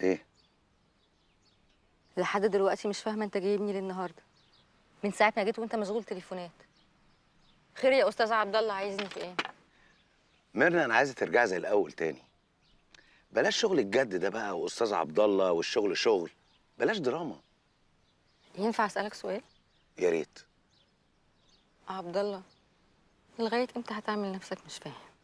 ايه لحد دلوقتي مش فاهمه انت جايبني ليه النهارده من ساعه ما جيت وانت مشغول تليفونات خير يا استاذ عبد الله عايزني في ايه ميرنا انا عايزه ترجعي زي الاول تاني بلاش شغل الجد ده بقى واستاذ عبد الله والشغل شغل بلاش دراما ينفع اسالك سؤال يا ريت عبد الله لغايه امتى هتعمل نفسك مش فاهم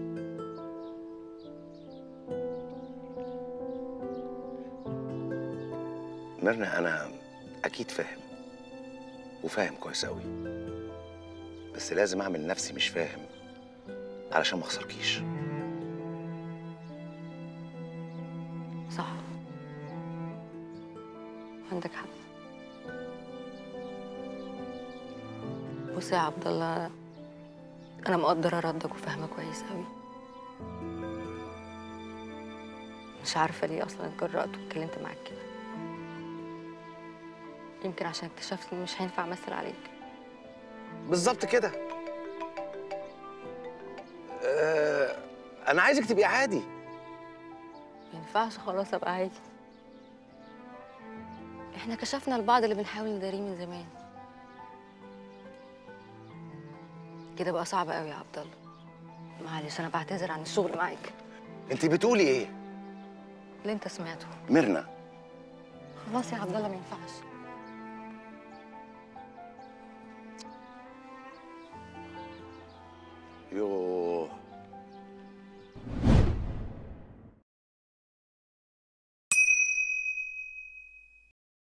ميرنا انا اكيد فاهم وفاهم كويس قوي بس لازم اعمل نفسي مش فاهم علشان ما اخسركيش صح عندك حق بص يا عبد الله انا مقدره ردك وفاهمه كويس قوي مش عارفه ليه اصلا اتجرأت واتكلمت معاك كده يمكن عشان اكتشفت اني مش هينفع امثل عليك بالظبط كده أه انا عايزك تبقي عادي ما ينفعش خلاص ابقى عادي احنا كشفنا لبعض اللي بنحاول نداريه من زمان كده بقى صعب قوي يا عبد الله معلش انا بعتذر عن الشغل معاك انت بتقولي ايه اللي انت سمعته ميرنا خلاص يا عبد الله ما ينفعش يوه